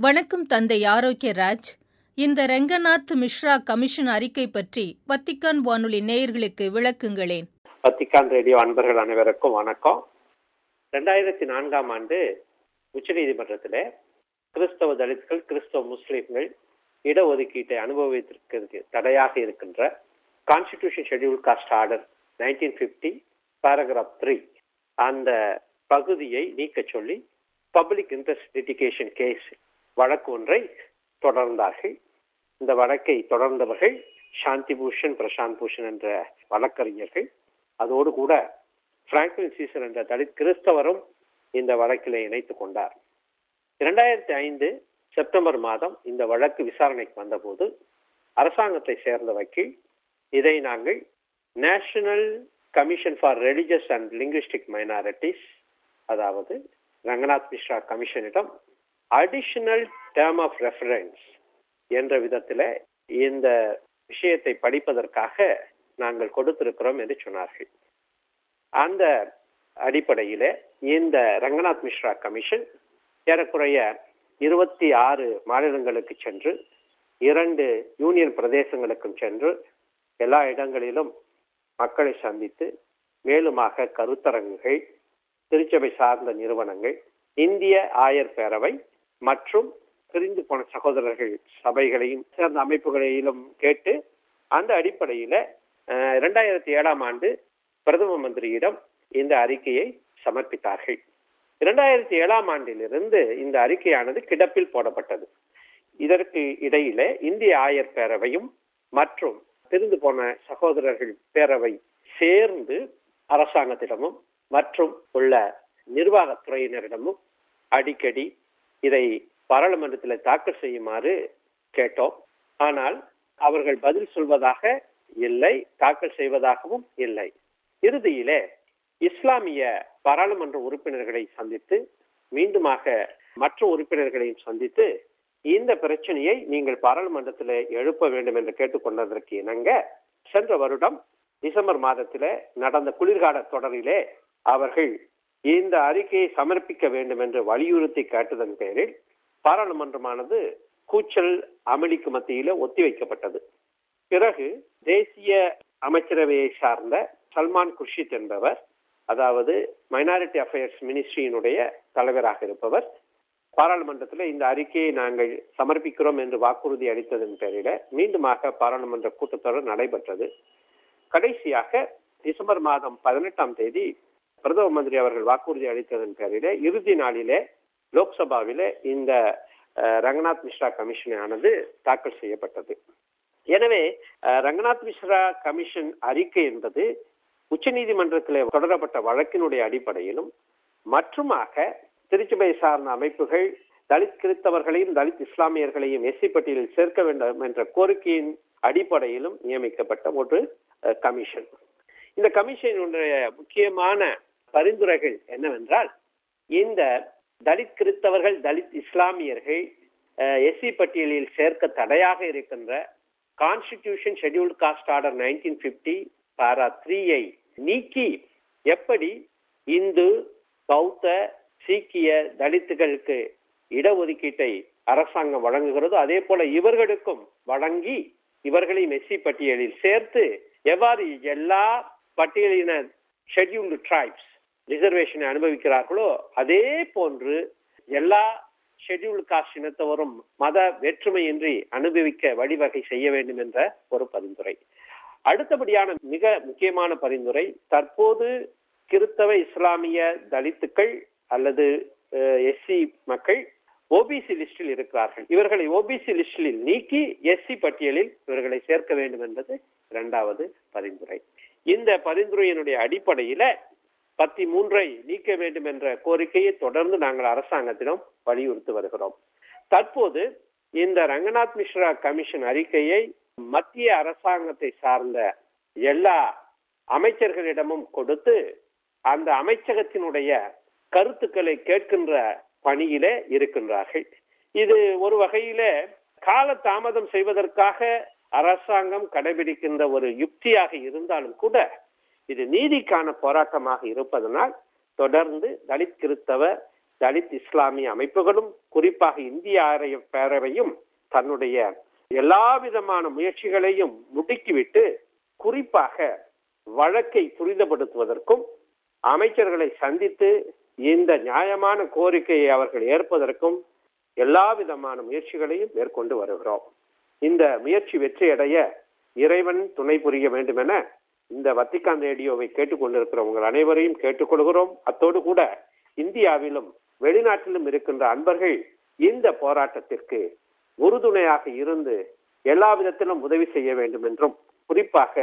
வணக்கம் தந்தை ஆரோக்கியராஜ் இந்த ரெங்கநாத் மிஸ்ரா கமிஷன் அறிக்கை பற்றி வத்திக்கான் வானொலி நேயர்களுக்கு விளக்குங்களேன் வத்திக்கான் ரேடியோ அன்பர்கள் அனைவருக்கும் வணக்கம் ரெண்டாயிரத்தி நான்காம் ஆண்டு உச்சநீதிமன்றத்தில் கிறிஸ்தவ தலித்கள் கிறிஸ்தவ முஸ்லிம்கள் இடஒதுக்கீட்டை அனுபவித்திருக்கிறது தடையாக இருக்கின்ற constitution schedule caste order nineteen fifty paragraph three அந்த பகுதியை நீக்க சொல்லி பப்ளிக் இன்ட்ரெஸ்ட் லிட்டிகேஷன் கேஸ் வழக்கு ஒன்றை தொடர்ந்தார்கள் இந்த வழக்கை தொடர்ந்தவர்கள் சாந்தி பூஷன் பிரசாந்த் பூஷன் என்ற வழக்கறிஞர்கள் அதோடு கூட பிராங்க்லின் சீசர் என்ற தலித் கிறிஸ்தவரும் இந்த வழக்கிலே இணைத்துக் கொண்டார் இரண்டாயிரத்தி ஐந்து செப்டம்பர் மாதம் இந்த வழக்கு விசாரணைக்கு வந்தபோது அரசாங்கத்தை சேர்ந்த வக்கீல் இதை நாங்கள் national commission for religious and linguistic minorities அதாவது ரங்கநாத் மிஸ்ரா கமிஷனிடம் அடிஷனல் டேர்ம் ஆஃப் ரெஃபரன்ஸ் என்ற விதத்தில் இந்த விஷயத்தை படிப்பதற்காக நாங்கள் கொடுத்திருக்கிறோம் என்று சொன்னார்கள் அந்த அடிப்படையில இந்த ரங்கநாத் மிஸ்ரா கமிஷன் ஏறக்குறைய இருபத்தி ஆறு மாநிலங்களுக்கு சென்று இரண்டு யூனியன் பிரதேசங்களுக்கும் சென்று எல்லா இடங்களிலும் மக்களை சந்தித்து மேலுமாக கருத்தரங்குகள் திருச்சபை சார்ந்த நிறுவனங்கள் இந்திய ஆயர் பேரவை மற்றும் பிரிந்து போன சகோதரர்கள் சபைகளையும் சேர்ந்த அமைப்புகளையும் கேட்டு அந்த அடிப்படையில இரண்டாயிரத்தி ஏழாம் ஆண்டு பிரதம மந்திரியிடம் இந்த அறிக்கையை சமர்ப்பித்தார்கள் இரண்டாயிரத்தி ஏழாம் ஆண்டிலிருந்து இந்த அறிக்கையானது கிடப்பில் போடப்பட்டது இதற்கு இடையில இந்திய ஆயர் பேரவையும் மற்றும் பிரிந்து போன சகோதரர்கள் பேரவை சேர்ந்து அரசாங்கத்திடமும் மற்றும் உள்ள நிர்வாகத்துறையினரிடமும் அடிக்கடி இதை பாராளுமன்றத்தில் தாக்கல் செய்யுமாறு கேட்டோம் ஆனால் அவர்கள் பதில் சொல்வதாக இல்லை தாக்கல் செய்வதாகவும் இல்லை இறுதியிலே இஸ்லாமிய பாராளுமன்ற உறுப்பினர்களை சந்தித்து மீண்டுமாக மற்ற உறுப்பினர்களையும் சந்தித்து இந்த பிரச்சனையை நீங்கள் பாராளுமன்றத்தில் எழுப்ப வேண்டும் என்று கேட்டுக்கொண்டதற்கு இணங்க சென்ற வருடம் டிசம்பர் மாதத்தில நடந்த குளிர்கால தொடரிலே அவர்கள் இந்த அறிக்கையை சமர்ப்பிக்க வேண்டும் என்று வலியுறுத்தி கேட்டதன் பேரில் பாராளுமன்றமானது கூச்சல் அமளிக்கு மத்தியில ஒத்திவைக்கப்பட்டது பிறகு தேசிய அமைச்சரவையை சார்ந்த சல்மான் குர்ஷித் என்பவர் அதாவது மைனாரிட்டி அஃபேர்ஸ் மினிஸ்ட்ரியினுடைய தலைவராக இருப்பவர் பாராளுமன்றத்தில் இந்த அறிக்கையை நாங்கள் சமர்ப்பிக்கிறோம் என்று வாக்குறுதி அளித்ததன் பேரில மீண்டுமாக பாராளுமன்ற கூட்டத்தொடர் நடைபெற்றது கடைசியாக டிசம்பர் மாதம் பதினெட்டாம் தேதி பிரதம மந்திரி அவர்கள் வாக்குறுதி அளித்ததன் பேரில இறுதி நாளிலே லோக்சபாவில இந்த ரங்கநாத் மிஸ்ரா கமிஷனானது தாக்கல் செய்யப்பட்டது எனவே ரங்கநாத் மிஸ்ரா கமிஷன் அறிக்கை என்பது உச்சநீதிமன்றத்தில் தொடரப்பட்ட வழக்கினுடைய அடிப்படையிலும் மற்றுமாக திருச்சபை சார்ந்த அமைப்புகள் தலித் கிறிஸ்தவர்களையும் தலித் இஸ்லாமியர்களையும் எஸ்சி பட்டியலில் சேர்க்க வேண்டும் என்ற கோரிக்கையின் அடிப்படையிலும் நியமிக்கப்பட்ட ஒரு கமிஷன் இந்த கமிஷனுடைய முக்கியமான பரிந்துரைகள் என்னவென்றால் இந்த தலித் கிறிஸ்தவர்கள் தலித் இஸ்லாமியர்கள் எஸ்சி பட்டியலில் சேர்க்க தடையாக இருக்கின்ற constitution scheduled caste order nineteen fifty para த்ரீயை நீக்கி எப்படி இந்து பௌத்த சீக்கிய தலித்துகளுக்கு இடஒதுக்கீட்டை அரசாங்கம் வழங்குகிறதோ அதே போல இவர்களுக்கும் வழங்கி இவர்களையும் எஸ்சி பட்டியலில் சேர்த்து எவ்வாறு எல்லா பட்டியலின ஷெட்யூல்டு ட்ரைப்ஸ் ரிசர்வேஷனை அனுபவிக்கிறார்களோ அதே போன்று எல்லா ஷெட்யூல்டு காஸ்ட் இனத்தவரும் மத வேற்றுமையின்றி அனுபவிக்க வழிவகை செய்ய வேண்டும் என்ற ஒரு பரிந்துரை அடுத்தபடியான மிக முக்கியமான பரிந்துரை தற்போது கிறிஸ்தவ இஸ்லாமிய தலித்துக்கள் அல்லது எஸ்சி மக்கள் ஓபிசி லிஸ்டில் இருக்கிறார்கள் இவர்களை ஓபிசி லிஸ்டில் நீக்கி எஸ்சி பட்டியலில் இவர்களை சேர்க்க வேண்டும் என்பது இரண்டாவது பரிந்துரை இந்த பரிந்துரையினுடைய அடிப்படையில பத்தி மூன்றை நீக்க வேண்டும் என்ற கோரிக்கையை தொடர்ந்து நாங்கள் அரசாங்கத்திடம் வலியுறுத்தி வருகிறோம் தற்போது இந்த ரங்கநாத் மிஸ்ரா கமிஷன் அறிக்கையை மத்திய அரசாங்கத்தை சார்ந்த எல்லா அமைச்சர்களிடமும் கொடுத்து அந்த அமைச்சகத்தினுடைய கருத்துக்களை கேட்கின்ற பணியிலே இருக்கின்றார்கள் இது ஒரு வகையில கால தாமதம் செய்வதற்காக அரசாங்கம் கடைபிடிக்கின்ற ஒரு யுக்தியாக இருந்தாலும் கூட இது நீதிக்கான போராட்டமாக இருப்பதனால் தொடர்ந்து தலித் கிறிஸ்தவ தலித் இஸ்லாமிய அமைப்புகளும் குறிப்பாக இந்திய ஆரிய பேரவையும் தன்னுடைய எல்லா விதமான முயற்சிகளையும் முடுக்கிவிட்டு குறிப்பாக வழக்கை துரிதப்படுத்துவதற்கும் அமைச்சர்களை சந்தித்து இந்த நியாயமான கோரிக்கையை அவர்கள் ஏற்பதற்கும் எல்லா விதமான முயற்சிகளையும் மேற்கொண்டு வருகிறோம் இந்த முயற்சி வெற்றியடைய இறைவன் துணை புரிய வேண்டும் என இந்த வத்திக்கான் ரேடியோவை கேட்டுக்கொண்டிருக்கிற உங்கள் அனைவரையும் கேட்டுக்கொள்கிறோம் அத்தோடு கூட இந்தியாவிலும் வெளிநாட்டிலும் இருக்கின்ற அன்பர்கள் இந்த போராட்டத்திற்கு உறுதுணையாக இருந்து எல்லா விதத்திலும் உதவி செய்ய வேண்டும் என்றும் குறிப்பாக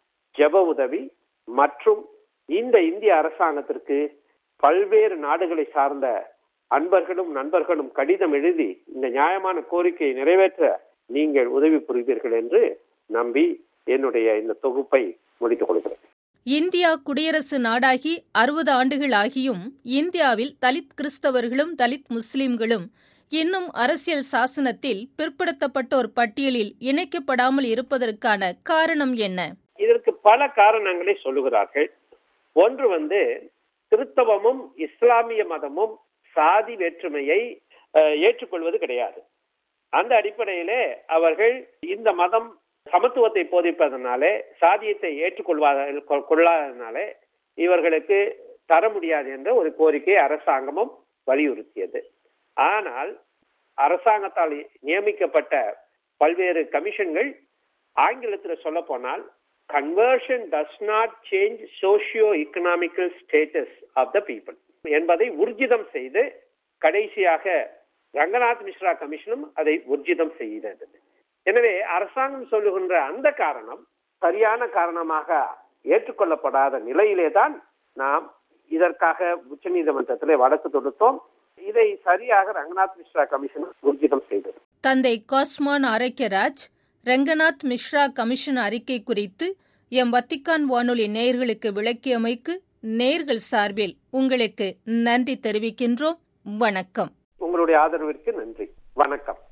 ஜப உதவி மற்றும் இந்த இந்திய அரசாங்கத்திற்கு பல்வேறு நாடுகளை சார்ந்த அன்பர்களும் நண்பர்களும் கடிதம் எழுதி இந்த நியாயமான கோரிக்கையை நிறைவேற்ற நீங்கள் உதவி புரிவீர்கள் என்று நம்பி என்னுடைய இந்த தொகுப்பை முடித்துக் கொள்கிறேன் இந்தியா குடியரசு நாடாகி அறுபது ஆண்டுகள் ஆகியும் இந்தியாவில் தலித் கிறிஸ்தவர்களும் தலித் முஸ்லிம்களும் இன்னும் அரசியல் சாசனத்தில் பிற்படுத்தப்பட்டோர் பட்டியலில் இணைக்கப்படாமல் இருப்பதற்கான காரணம் என்ன இதற்கு பல காரணங்களை சொல்லுகிறார்கள் ஒன்று வந்து கிறிஸ்தவமும் இஸ்லாமிய மதமும் சாதி வேற்றுமையை ஏற்றுக்கொள்வது கிடையாது அந்த அடிப்படையிலே அவர்கள் இந்த மதம் சமத்துவத்தை போதிப்பதனாலே சாதியத்தை ஏற்றுக்கொள்வாத கொள்ளாதனாலே இவர்களுக்கு தர முடியாது என்ற ஒரு கோரிக்கை அரசாங்கமும் வலியுறுத்தியது ஆனால் அரசாங்கத்தால் நியமிக்கப்பட்ட பல்வேறு கமிஷன்கள் ஆங்கிலத்தில் சொல்ல போனால் conversion does not change socio economical status of the people என்பதை ஊர்ஜிதம் செய்து கடைசியாக ரங்கநாத் மிஸ்ரா கமிஷனும் அதை ஊர்ஜிதம் செய்தது எனவே அரசாங்கம் சொல்லுகின்ற அந்த காரணம் சரியான காரணமாக ஏற்றுக்கொள்ளப்படாத நிலையிலே தான் நாம் இதற்காக உச்ச நீதிமன்றத்திலே வழக்கு தொடுத்தோம் இதை சரியாக ரங்கநாத் மிஸ்ரா கமிஷன் ஊர்ஜிதம் செய்தது தந்தை காஸ்மான் ஆரோக்கியராஜ் ரங்கநாத் மிஸ்ரா கமிஷன் அறிக்கை குறித்து எம் வத்திக்கான் வானொலி நேயர்களுக்கு விளக்கியமைக்கு நேர்கள் சார்பில் உங்களுக்கு நன்றி தெரிவிக்கின்றோம் வணக்கம் உங்களுடைய ஆதரவிற்கு நன்றி வணக்கம்